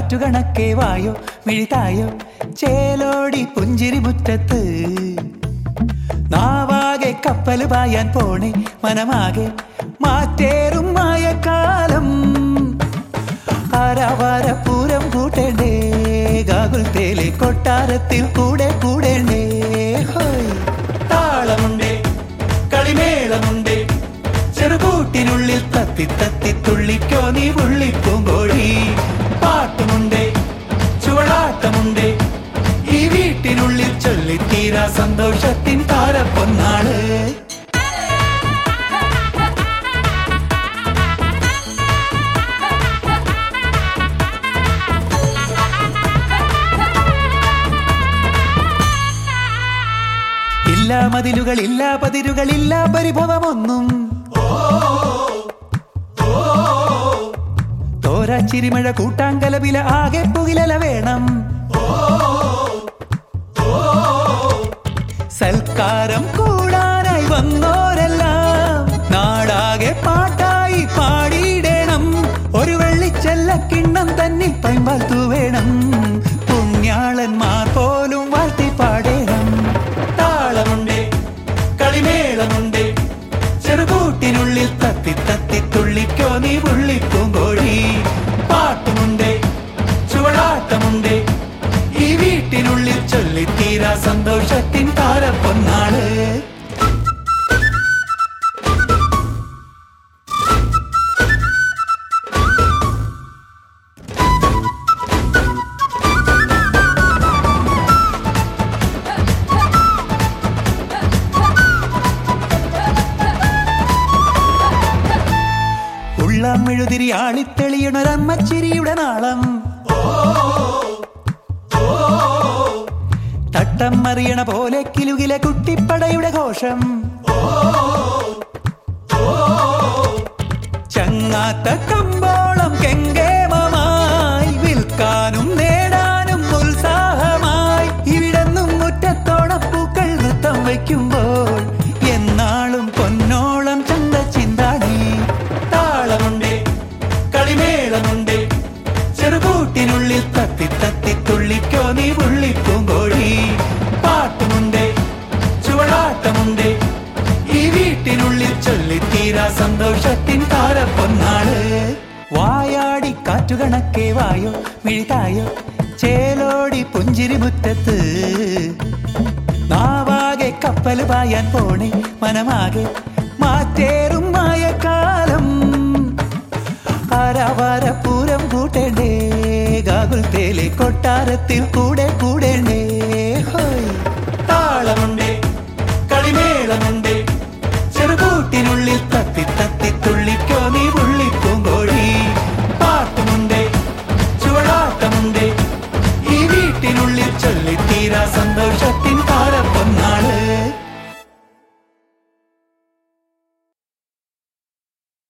കാറ്റുകണക്കെ വായോ മിഴിതായോ ചേലോടി പുഞ്ചിരി മുറ്റത്ത് നാവാകെ കപ്പൽ പായാൻ പോണേ മനമാകെ മാറ്റേറും മായക്കാലം ആരാവാര പൂരം കൂട്ടേണ്ടേ ഗാകുൽ തേലെ കൊട്ടാരത്തിൽ കൂടെ കൂടേണ്ടേ ഹോയ് താളമുണ്ടേ കളിമേളമുണ്ടേ ചെറുകൂട്ടിനുള്ളിൽ തത്തി തത്തി തുള്ളിക്കോ നീ ഉള്ളിപ്പൂങ്കോഴി പാട്ടുമുണ്ടേ ചുവടാട്ടമുണ്ടേ ഈ വീട്ടിനുള്ളിൽ ചൊല്ലിത്തീരാ സന്തോഷത്തിൻ താരപ്പൊന്നാള് ഇല്ല മതിലുകൾ ഇല്ല പതിരുകൾ ഇല്ല പരിഭവമൊന്നും തോരാ ചിരിമഴ കൂട്ടാങ്കലവില ആകെ പുകിലല വേണം സൽക്കാരം കൂടാനായി വന്നോരെല്ലാം നാടാകെ പാട്ടായി പാടിയിടണം ഒരു വെള്ളിച്ചെല്ല കിണ്ണം തന്നിൽ പൈമ്പാൽ തൂവേണം പുണ്യാളന്മാർ പോലും വാഴ്ത്തി പാടേണം താളമുണ്ടേ കളിമേളമുണ്ടേ ചെറുകൂട്ടിനുള്ളിൽ തത്തി തത്തി തുള്ളിക്കോ നീ ഉള്ളിപ്പൂങ്കോഴി പാട്ടുമുണ്ടേ ചുവടാട്ടമുണ്ടേ ഈ വീട്ടിനുള്ളിൽ ചൊല്ലിത്തീരാ സന്തോഷത്തിൻ താരപ്പൊന്നാള് ഉള്ളം മെഴുതിരി ആളിത്തെളിയണൊരമ്മച്ചിരിയുടെ നാളം തട്ടം മറിയണ പോലെ കിലുകിലെ കുട്ടിപ്പടയുടെ ഘോഷം ചങ്ങാത്ത കമ്പോളം കെങ്കേമമായി വിൽക്കാനും നേടാനും ഉത്സാഹമായി ഇവിടെന്നും മുറ്റത്തോടപ്പൂക്കൾ നൃത്തം വയ്ക്കുമ്പോൾ എന്നാളും പൊന്നോളം ചന്ത ചിന്താണി താളമുണ്ടേ കളിമേളമുണ്ടേ ചെറുകൂട്ടിനുള്ളിൽ തത്തി തത്തി തുള്ളിക്കോ നീ ഉള്ളിപ്പൂങ്കോഴി പാട്ടുമുണ്ടേ ചുവടാട്ടമുണ്ടേ ഈ വീട്ടിനുള്ളിൽ ചൊല്ലിത്തീരാ സന്തോഷത്തിൻ താരപ്പൊന്നാള് വായാടി കാറ്റുകണക്കെ വായോ മിഴിതായോ ചേലോടി പുഞ്ചിരി മുറ്റത്ത് നാവാകെ കപ്പൽ പായാൻ പോണേ മനമാകെ മാറ്റേറും മായക്കാലം ആരാവാര പൂരം കൂട്ടേണ്ടേ ഗാകുൽ തേലെ കൊട്ടാരത്തിൽ കൂടെ കൂടേണ്ടേ ഹോയ് താളമുണ്ടേ കളിമേളമുണ്ടേ ചെറുകൂട്ടിനുള്ളിൽ തത്തി തത്തി തുള്ളിക്കോ നീ ഉള്ളിപ്പൂങ്കോഴി പാട്ടുമുണ്ടേ ചുവടാട്ടമുണ്ടേ ഈ വീട്ടിനുള്ളിൽ ചൊല്ലിത്തീരാ സന്തോഷം